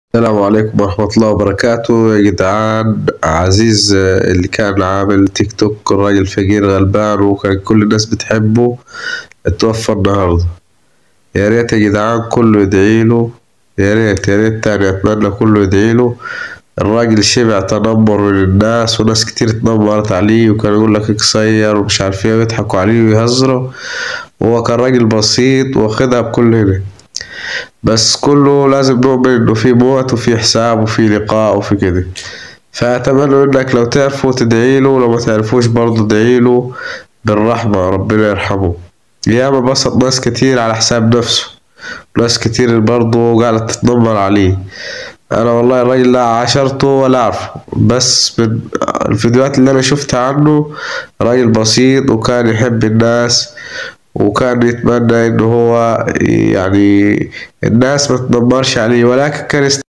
السلام عليكم ورحمة الله وبركاته يا جدعان عزيز آه، اللي كان عامل تيك توك الراجل فقير غلبان وكان كل الناس بتحبه اتوفى النهاردة يا ريت يا جدعان كله يدعيله يا ريت يا ريت تاني أتمنى كله يدعيله الراجل شبع تنمر من الناس وناس كتير اتنمرت عليه وكان يقول لك قصير ومش عارف ايه ويضحكوا عليه ويهزروا وهو كان راجل بسيط واخدها بكل هنا بس كله لازم نؤمن انه في موت وفي حساب وفي لقاء وفي كده فأتمنى انك لو تعرفوا تدعيله لو ما تعرفوش برضه ادعيله بالرحمة ربنا يرحمه ياما بسط ناس كتير على حساب نفسه ناس كتير برضه قاعدة تتنمر عليه انا والله الراجل لا عاشرته ولا اعرفه بس من الفيديوهات اللي انا شفتها عنه راجل بسيط وكان يحب الناس وكان يتمنى انه هو يعني الناس ما تدمرش عليه ولكن كان